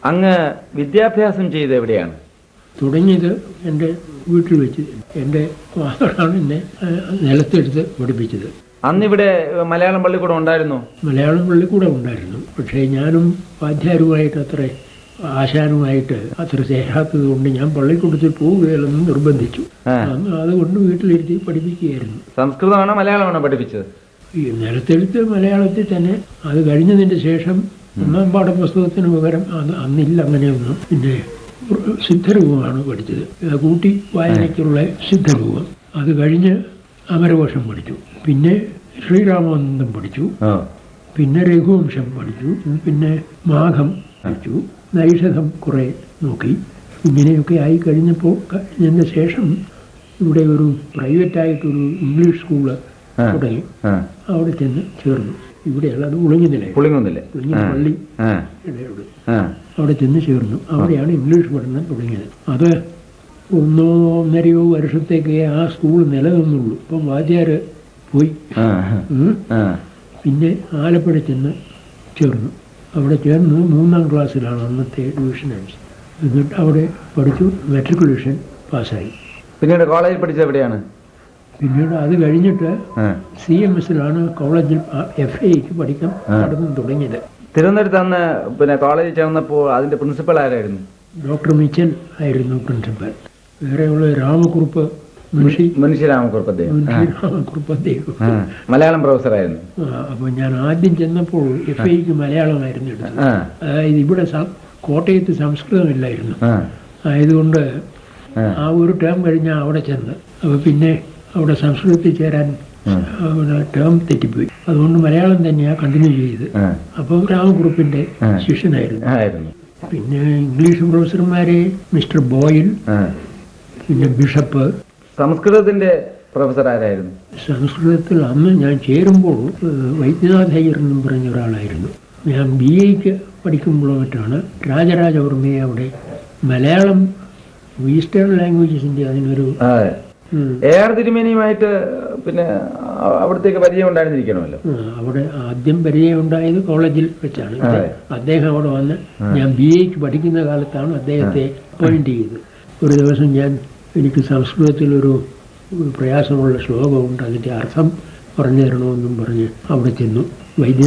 അങ്ങ് വിദ്യാഭ്യാസം ചെയ്ത് എവിടെയാണ് തുടങ്ങിയത് എൻ്റെ വീട്ടിൽ വെച്ച് എൻ്റെ ഫാദറാണ് എന്നെ ആ, നിലത്തെടുത്ത് പഠിപ്പിച്ചത് അന്നിവിടെ മലയാളം പള്ളിക്കൂടം ഉണ്ടായിരുന്നോ മലയാളം പള്ളിക്കൂടെ ഉണ്ടായിരുന്നു പക്ഷേ ഞാനും വാദ്യാരുമായിട്ട് അത്ര ആശാനുമായിട്ട് അത്ര ചേരാത്തത് കൊണ്ട് ഞാൻ പള്ളിക്കൂടത്തിൽ പോവുകയില്ലെന്ന് നിർബന്ധിച്ചു ആ. അന്ന് അതുകൊണ്ട് വീട്ടിലിരുത്തി പഠിപ്പിക്കുകയായിരുന്നു സംസ്കൃതമാണോ മലയാളമാണോ പഠിപ്പിച്ചത് ഈ നിലത്തെഴുത്ത് മലയാളത്തിൽ തന്നെ അത് കഴിഞ്ഞതിന് ശേഷം ഒന്നാം പാഠപുസ്തകത്തിന് പകരം അത് അന്നില്ല അങ്ങനെയൊന്നും പിന്നെ സിദ്ധരൂപമാണ് പഠിച്ചത് ഇത് കൂട്ടി വായനയ്ക്കുള്ള സിദ്ധരൂപം അത് കഴിഞ്ഞ് അമരകോശം പഠിച്ചു പിന്നെ ശ്രീരാമാനന്ദം പഠിച്ചു ആ പിന്നെ രഘുവംശം പഠിച്ചു പിന്നെ മാഘം പഠിച്ചു നൈഷധം കുറെ നോക്കി ഇങ്ങനെയൊക്കെ ആയി കഴിഞ്ഞപ്പോൾ കഴിഞ്ഞതിന് ശേഷം ഇവിടെ ഒരു പ്രൈവറ്റായിട്ടൊരു ഇംഗ്ലീഷ് സ്കൂള് ആ. തുടങ്ങി ആ അവിടെ ചെന്ന് ചേർന്നു ഇവിടെയുള്ള അത് ഉളഞ്ഞതിലെ പുളിങ്ങുന്നില്ലേ ഉളഞ്ഞ പള്ളി ആ ഇടയോട് ആ അവിടെ ചെന്ന് ചേർന്നു അവിടെയാണ് ഇംഗ്ലീഷ് പഠനം തുടങ്ങിയത് അത് ഒന്നോ ഒന്നരയോ വർഷത്തേക്ക് ആ സ്കൂൾ നിലനിന്നുള്ളൂ ഇപ്പം വാദ്യാര് പോയി ആ ഉം. ആ പിന്നെ ആലപ്പുഴ ചെന്ന് ചേർന്നു അവിടെ ചേർന്ന് മൂന്നാം ക്ലാസ്സിലാണ് അന്നത്തെ ഡിവിഷൻ അടിച്ചത് എന്നിട്ട് അവിടെ പഠിച്ചു മെട്രിക്കുലേഷൻ പാസ്സായി പിന്നീട് കോളേജിൽ പഠിച്ചത് എവിടെയാണ് പിന്നീട് അത് കഴിഞ്ഞിട്ട് ആ സി എം എസിലാണ് കോളേജിൽ എഫ് എക്ക് പഠിക്കാൻ ആ. പഠനം തുടങ്ങിയത് തിരുവനന്തപുരത്ത് അന്ന് പിന്നെ കോളേജിൽ ചേർന്നപ്പോൾ അതിന്റെ പ്രിൻസിപ്പൽ ആരായിരുന്നു ഡോക്ടർ മിച്ചൻ ആയിരുന്നു പ്രിൻസിപ്പൽ വേറെയുള്ള രാമകുറുപ്പ് മുൻഷി മുൻഷിരാമക്കുറുപ്പ് അദ്ദേഹം ആ. മുൻഷി രാമകുറുപ്പ് അദ്ദേഹം ആ. മലയാളം പ്രൊഫസറായിരുന്നു അപ്പോൾ ഞാൻ ആദ്യം ചെന്നപ്പോൾ എഫ് ഐക്ക് മലയാളമായിരുന്നു എടുത്തത് ആ അതായത് ഇവിടെ സം- കോട്ടയത്ത് സംസ്കൃതമില്ലായിരുന്നു ആ ആയതുകൊണ്ട് ആ. ആ ഒരു ടേം കഴിഞ്ഞാൽ അവിടെ ചെന്ന് അപ്പോൾ പിന്നെ അവിടെ സംസ്കൃതത്തിൽ ചേരാൻ ഉം. അവിടെ ടേം തെറ്റിപ്പോയി അതുകൊണ്ട് മലയാളം തന്നെയാണ് കണ്ടിന്യൂ ചെയ്ത് ആ. അപ്പോൾ രാമകുറുപ്പിന്റെ ആ. ശിഷ്യനായിരുന്നു ആയിരുന്നു പിന്നെ ഇംഗ്ലീഷ് പ്രൊഫസർമാരെ മിസ്റ്റർ ബോയിൽ ആ. പിന്നെ ബിഷപ്പ് സംസ്കൃതത്തിന്റെ പ്രൊഫസർ ആരായിരുന്നു സംസ്കൃതത്തിൽ അന്ന് ഞാൻ ചേരുമ്പോൾ ഏഹ്, വൈദ്യനാഥ അയ്യർ എന്നും പറഞ്ഞ ഒരാളായിരുന്നു ഞാൻ ബി എക്ക് പഠിക്കുമ്പോഴോ മറ്റാണ് രാജരാജവർമ്മയെ അവിടെ മലയാളം ഈസ്റ്റേൺ ലാംഗ്വേജസിന്റെ അതിനൊരു അതെ ഉം, എ ആർ തിരുമേനിയുമായിട്ട് പിന്നെ അ- അവിടത്തേക്ക് പരിചയം ഉണ്ടായിരുന്നിരിക്കണമല്ലോ ആ, അവിടെ ആദ്യം പരിചയം ഉണ്ടായത് കോളേജിൽ വെച്ചാണ് അതെ. അദ്ദേഹം അവിടെ വന്ന് ഞാൻ ബി എക്ക് പഠിക്കുന്ന കാലത്താണ് അദ്ദേഹത്തെ അപ്പോയിന്റ് ചെയ്തത് ഒരു ദിവസം ഞാൻ എനിക്ക് സംസ്കൃതത്തിലൊരു ഒരു പ്രയാസമുള്ള ശ്ലോകമുണ്ട് അതിന്റെ അർത്ഥം പറഞ്ഞു തരണമെന്നും പറഞ്ഞ് അവിടെ ചെന്നു വൈദ്യ